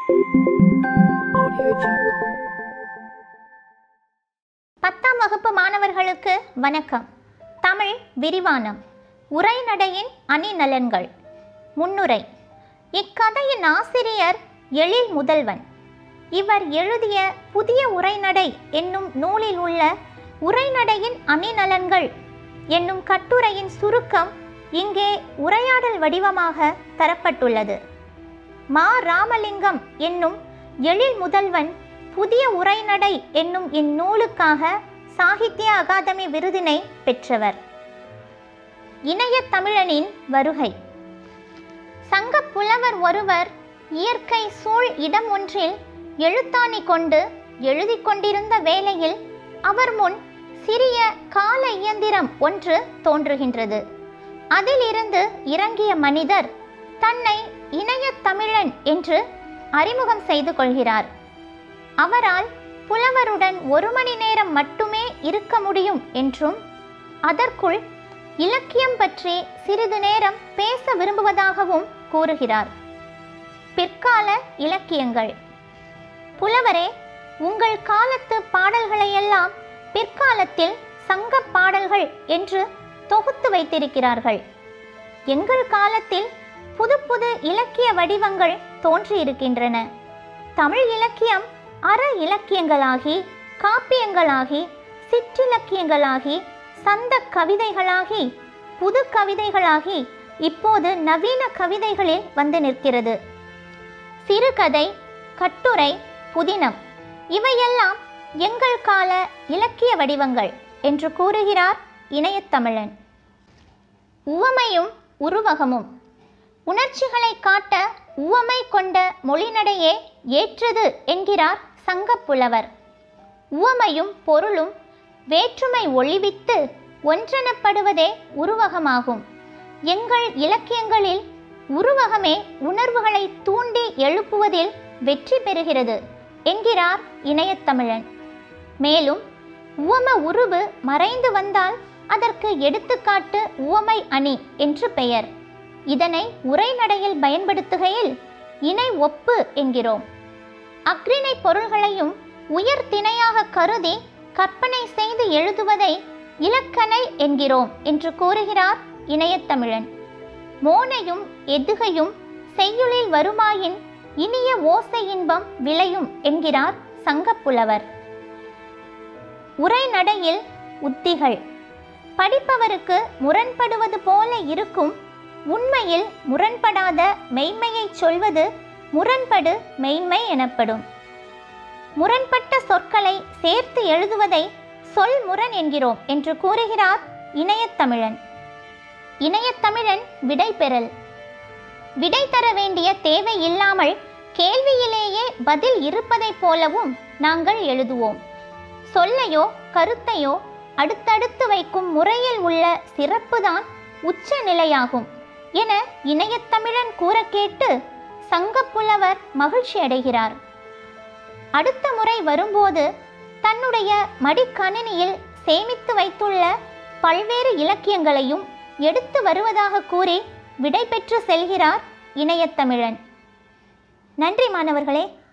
Audio Jungle. பத்தாம் வகுப்பு மாணவர்களுக்கு வணக்கம் தமிழ் விரிவானம் உரைநடையின் அணிநலன்கள் முன்னுரை இக்கதையின் ஆசிரியர் எழில் முதல்வன் இவர் எழுதிய புதிய உரைநடை என்னும் நூலில் உள்ள உரைநடையின் அணிநலன்கள் என்னும் கட்டுரையின் சுருக்கம் இங்கே உரையாடல் வடிவமாக தரப்பட்டுள்ளது மா ராமலிங்கம் என்னும் எழில் முதல்வன் புதிய உரைநடை என்னும் இந்நூலுக்காக சாகித்ய அகாதமி விருதினை பெற்றவர் இணைய தமிழனின் வருகை சங்கப் புலவர் ஒருவர் இயற்கை சூழ் இடம் ஒன்றில் எழுத்தாணி கொண்டு எழுதிக் கொண்டிருந்த வேளையில் அவர் முன் சிறிய கால இயந்திரம் ஒன்று தோன்றுகின்றது அதிலிருந்து இறங்கிய மனிதர் தன்னை இணைய தமிழன் என்று அறிமுகம் செய்து கொள்கிறார் அவரால் புலவருடன் ஒரு மணி நேரம் மட்டுமே இருக்க முடியும் என்றும் அதற்குள் இலக்கியம் பற்றி சிறிது நேரம் பேச விரும்புவதாகவும் கூறுகிறார் பிற்கால இலக்கியங்கள் புலவரே உங்கள் காலத்து பாடல்களையெல்லாம் பிற்காலத்தில் சங்கப் பாடல்கள் என்று தொகுத்து வைத்திருக்கிறார்கள் எங்கள் காலத்தில் புது புது இலக்கிய வடிவங்கள் தோன்றியிருக்கின்றன தமிழ் இலக்கியம் அற இலக்கியங்களாகி காப்பியங்களாகி சிற்றிலக்கியங்களாகி சந்த கவிதைகளாகி புது கவிதைகளாகி இப்போது நவீன கவிதைகளில் வந்து நிற்கிறது சிறுகதை கட்டுரை புதினம் இவையெல்லாம் எங்கள் கால இலக்கிய வடிவங்கள் என்று கூறுகிறார் இணையத்தமிழன் உவமையும் உருவகமும் உணர்ச்சிகளை காட்ட உவமை கொண்ட மொழிநடையே ஏற்றது என்கிறார் சங்கப்புலவர் உவமையும் பொருளும் வேற்றுமை ஒளிவித்து ஒன்றெனப்படுவதே உருவகமாகும் எங்கள் இலக்கியங்களில் உருவகமே உணர்வுகளை தூண்டி எழுப்புவதில் வெற்றி பெறுகிறது என்கிறார் இணையத்தமிழன் மேலும் உவம உருவு மறைந்து வந்தால் அதற்கு எடுத்துக்காட்டு உவமை அணி என்று பெயர் இதனை உரைநடையில் பயன்படுத்துகையில் இணை ஒப்பு என்கிறோம் அக்ரிணை பொருள்களையும் உயர் திணையாக கருதி கற்பனை செய்து எழுதுவதை இலக்கணை என்கிறோம் என்று கூறுகிறார் இணையத்தமிழன் மோனையும் எதுகையும் செய்யுளில் வருமாயின் இனிய ஓசை இன்பம் விளையும் என்கிறார் சங்கப்புலவர் உரைநடையில் உத்திகள் படிப்பவருக்கு முரண்படுவது போல இருக்கும் உண்மையில் முரண்படாத மெய்மையைச் சொல்வது முரண்படு மெய்மை எனப்படும் முரண்பட்ட சொற்களை சேர்த்து எழுதுவதை சொல் முரண் என்கிறோம் என்று கூறுகிறார் இணையத்தமிழன் இணையத்தமிழன் விடை பெறல் விடை தர வேண்டிய தேவை இல்லாமல் கேள்வியிலேயே பதில் இருப்பதைப் போலவும் நாங்கள் எழுதுவோம் சொல்லையோ கருத்தையோ அடுத்தடுத்து வைக்கும் முறையில் உள்ள சிறப்புதான் உச்ச நிலையாகும் என இணையத்தமிழன் கூற கேட்டு சங்கப்புலவர் மகிழ்ச்சி அடைகிறார் அடுத்த முறை வரும்போது தன்னுடைய மடிக்கணினியில் சேமித்து வைத்துள்ள பல்வேறு இலக்கியங்களையும் எடுத்து வருவதாக கூறி விடை பெற்று செல்கிறார் இணையத்தமிழன் நன்றி மாணவர்களே